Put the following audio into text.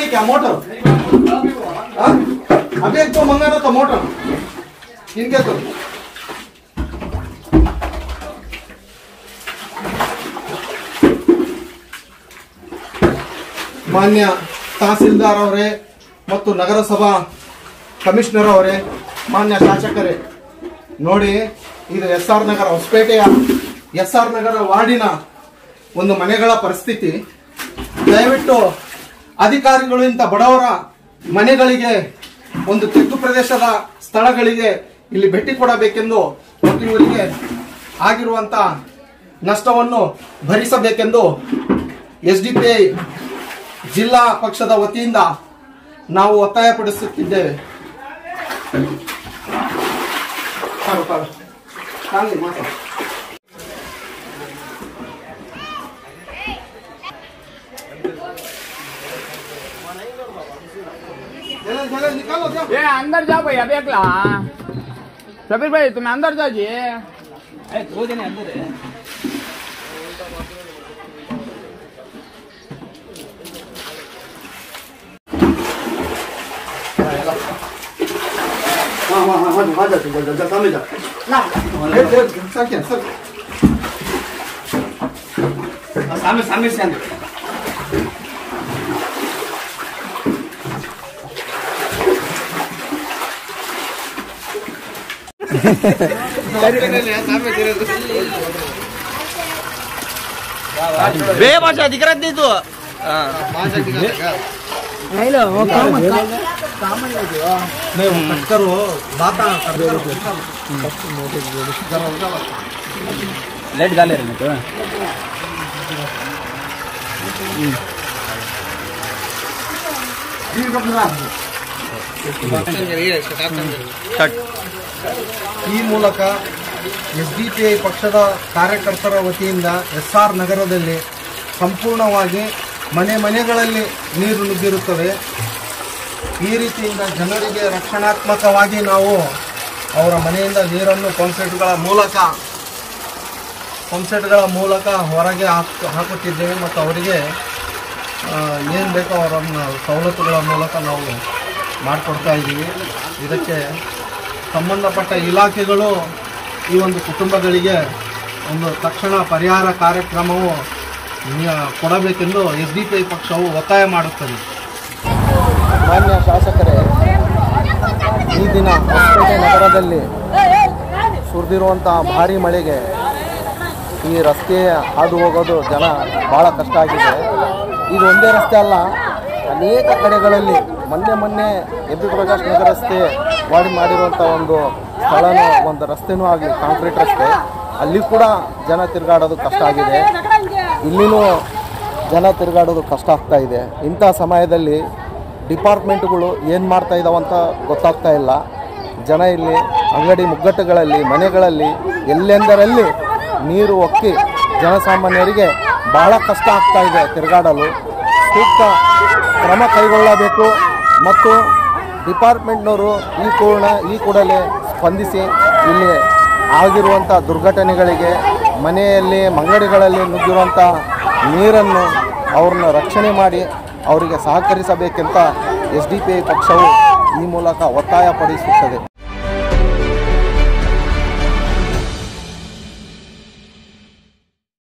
क्या मोटर हाँ? अभी एक तो मंगाना था मोटर इनके तो ಮಾನ್ಯ ತಹಸೀಲ್ದಾರ್ ಅವರೇ ಮತ್ತು ನಗರಸಭಾ ಕಮಿಷನರ್ ಅವರೇ ಮಾನ್ಯ ಶಾಸಕರೇ ನೋಡಿ ಇದು ಎಸ್ ಆರ್ ನಗರ ಹೊಸಪೇಟೆಯ ಎಸ್ ಆರ್ ನಗರ ವಾರ್ಡಿನ ಒಂದು ಮನೆಗಳ ಪರಿಸ್ಥಿತಿ ದಯವಿಟ್ಟು ಅಧಿಕಾರಿಗಳು ಇಂಥ ಬಡವರ ಮನೆಗಳಿಗೆ ಒಂದು ತೆಗ್ಗು ಪ್ರದೇಶದ ಸ್ಥಳಗಳಿಗೆ ಇಲ್ಲಿ ಭೇಟಿ ಕೊಡಬೇಕೆಂದು ಮತ್ತು ಇವರಿಗೆ ಆಗಿರುವಂತ ನಷ್ಟವನ್ನು ಭರಿಸಬೇಕೆಂದು ಎಸ್ ಡಿ ಪಿ ಐ ಜಿಲ್ಲಾ ಪಕ್ಷದ ವತಿಯಿಂದ ನಾವು ಒತ್ತಾಯಪಡಿಸುತ್ತಿದ್ದೇವೆ ತಾಳು, ತಾಳು. ತಾಳಿ, ಮಾತಾಡು. जल्दी, जल्दी निकालो, जाओ। ये अंदर जाओ भैया देख ला सबीर भाई तुम्हें अंदर जाओ जी दो जने अंदर है हाँ हाँ हाँ हाँ आ जा तू, जा जा सामने जा ले ले सर क्या सर सामने सामने से अंदर बे भाषा दिखत नाही तू नहीं वो कट करो बात कट करो लेट झाले रे तो ಈ ಮೂಲಕ ಎಸ್ ಡಿ ಪಿ ಐ ಪಕ್ಷದ ಕಾರ್ಯಕರ್ತರ ವತಿಯಿಂದ ಎಸ್ ಆರ್ ನಗರದಲ್ಲಿ ಸಂಪೂರ್ಣವಾಗಿ ಮನೆ ಮನೆಗಳಲ್ಲಿ ನೀರು ನುಗ್ಗಿರುತ್ತವೆ ಈ ರೀತಿಯಿಂದ ಜನರಿಗೆ ರಕ್ಷಣಾತ್ಮಕವಾಗಿ ನಾವು ಅವರ ಮನೆಯಿಂದ ನೀರನ್ನು ಪಂಪ್ಸೆಟ್ಗಳ ಮೂಲಕ ಪಂಪ್ಸೆಟ್ಗಳ ಮೂಲಕ ಹೊರಗೆ ಹಾಕ್ ಹಾಕುತ್ತಿದ್ದೇವೆ ಮತ್ತು ಅವರಿಗೆ ಏನು ಬೇಕೋ ಅವರನ್ನು ಸವಲತ್ತುಗಳ ಮೂಲಕ ನಾವು ಮಾಡಿಕೊಡ್ತಾ ಇದ್ದೀವಿ ಇದಕ್ಕೆ ಸಂಬಂಧಪಟ್ಟ ಇಲಾಖೆಗಳು ಈ ಒಂದು ಕುಟುಂಬಗಳಿಗೆ ಒಂದು ತಕ್ಷಣ ಪರಿಹಾರ ಕಾರ್ಯಕ್ರಮವು ನಿ- ಕೊಡಬೇಕೆಂದು ಎಸ್ ಡಿ ಪಿ ಐ ಪಕ್ಷವು ಒತ್ತಾಯ ಮಾಡುತ್ತದೆ ಮಾನ್ಯ ಶಾಸಕರೇ ಈ ದಿನ ಹೊಸಪೇಟೆ ನಗರದಲ್ಲಿ ಸುರಿದಿರುವಂತಹ ಭಾರಿ ಮಳೆಗೆ ಈ ರಸ್ತೆ ಹಾದು ಹೋಗೋದು ಜನ ಭಾಳ ಕಷ್ಟ ಆಗಿದೆ ಇದು ಒಂದೇ ರಸ್ತೆ ಅಲ್ಲ ಅನೇಕ ಕಡೆಗಳಲ್ಲಿ ಮೊನ್ನೆ ಮೊನ್ನೆ ಎಂ ಪಿ ಪ್ರಕಾಶ್ ನಗರ ರಸ್ತೆ ವಾಡಿ ಮಾಡಿರುವಂಥ ಒಂದು ಸ್ಥಳನೂ ಒಂದು ರಸ್ತೆನೂ ಆಗಲಿ ಕಾಂಕ್ರೀಟ್ ರಸ್ತೆ ಅಲ್ಲಿ ಕೂಡ ಜನ ತಿರುಗಾಡೋದು ಕಷ್ಟ ಆಗಿದೆ ಇಲ್ಲಿನೂ ಜನ ತಿರುಗಾಡೋದು ಕಷ್ಟ ಆಗ್ತಾ ಇದೆ ಇಂಥ ಸಮಯದಲ್ಲಿ ಡಿಪಾರ್ಟ್ಮೆಂಟ್ಗಳು ಏನು ಮಾಡ್ತಾ ಇದ್ದಾವಂತ ಗೊತ್ತಾಗ್ತಾ ಇಲ್ಲ ಜನ ಇಲ್ಲಿ ಅಂಗಡಿ ಮುಗ್ಗಟ್ಟುಗಳಲ್ಲಿ ಮನೆಗಳಲ್ಲಿ ಎಲ್ಲೆಂದರಲ್ಲಿ ನೀರು ಒಕ್ಕಿ ಜನಸಾಮಾನ್ಯರಿಗೆ ಬಹಳ ಕಷ್ಟ ಆಗ್ತಾ ಇದೆ ತಿರುಗಾಡಲು ಸೂಕ್ತ ಕ್ರಮ ಕೈಗೊಳ್ಳಬೇಕು ಮತ್ತು ಡಿಪಾರ್ಟ್ಮೆಂಟ್ನವರು ಈ ಕೂರ್ಣ ಈ ಕೂಡಲೇ ಸ್ಪಂದಿಸಿ ಇಲ್ಲಿ ಆಗಿರುವಂಥ ದುರ್ಘಟನೆಗಳಿಗೆ ಮನೆಯಲ್ಲಿ ಮಂಗಡಿಗಳಲ್ಲಿ ನುಗ್ಗಿರುವಂಥ ನೀರನ್ನು ಅವ್ರನ್ನ ರಕ್ಷಣೆ ಮಾಡಿ ಅವರಿಗೆ ಸಹಕರಿಸಬೇಕೆಂತ ಎಸ್ ಡಿ ಪಿ ಐ ಪಕ್ಷವು ಈ ಮೂಲಕ ಒತ್ತಾಯ ಪಡಿಸುತ್ತದೆ